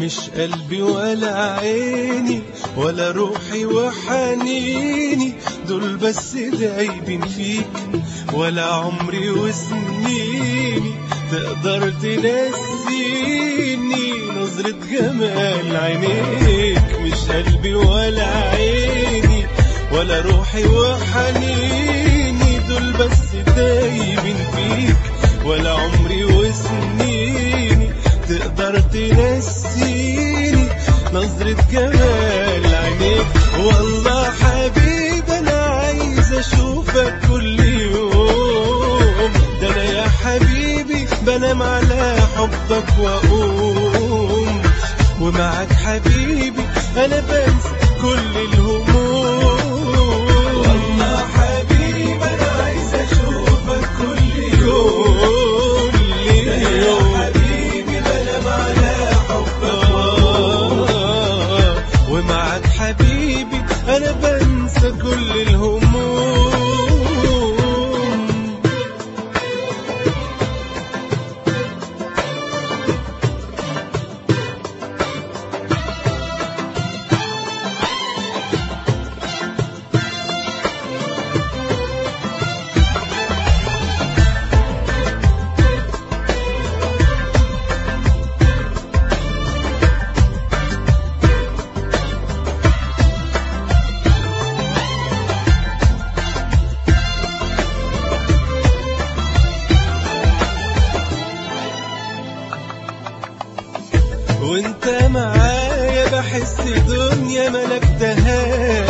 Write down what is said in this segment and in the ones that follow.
مش قلبي ولا عيني ولا روحي وحنيني دول بس دايبين فيك ولا عمري وسنيني تقدر تنسيني نظرة جمال عينيك مش قلبي ولا عيني ولا روحي وحنيني دول بس دايبين فيك ولا عمري وسنيني تقدر تنسيني نظرة جمال عينيك والله حبيب انا عايز اشوفك كل يوم ده انا يا حبيبي بنام على حبك واقوم ومعك حبيبي انا بنسى كل الهموم والله حبيبي انا عايز اشوفك كل يوم كل يوم حبيبي بنام على حبك ومعك حبيبي انا بنسى كل الهموم وانت معايا بحس دنيا ملكتها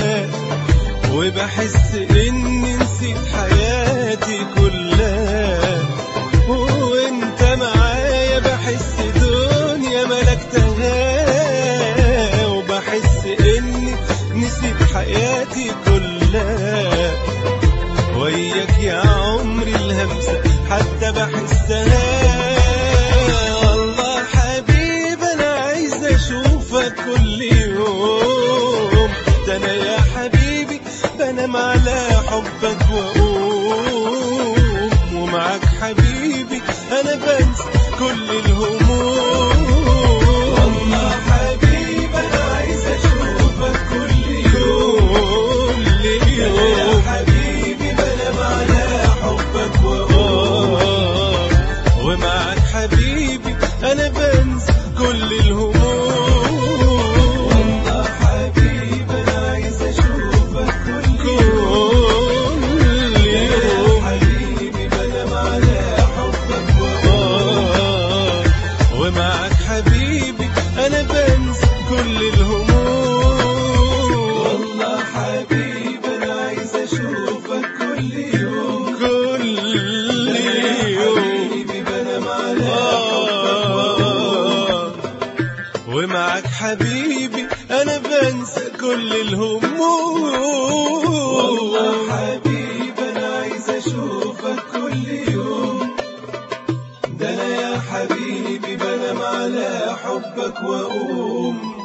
وبحس اني نسيت حياتي كلها وانت معايا بحس دنيا ملكتها وبحس اني نسيت حياتي كلها وياك يا عمري الهمسة حتى بحسها والله حبيب انا عايز اشوفك كل يوم ده انا يا حبيبي بنام على حبك واقوم ومعك حبيبي انا بنسى كل الهموم والله حبيبي انا عايز اشوفك كل يوم كل يوم حبيبي بنام على حبك واقوم ومعك حبيبي انا بنسى كل الهموم والله حبيبي انا عايز اشوفك كل يوم كل يوم حبيبي بنام على حبك واقوم ومعك حبيبي انا بنسى كل الهموم والله حبيبي انا عايز اشوفك كل يوم كل يوم حبيبي بنام على حبك ومعك حبيبي انا بنسى كل الهموم والله حبيبي انا عايز اشوفك كل يوم ده انا يا حبيبي بنام على حبك واقوم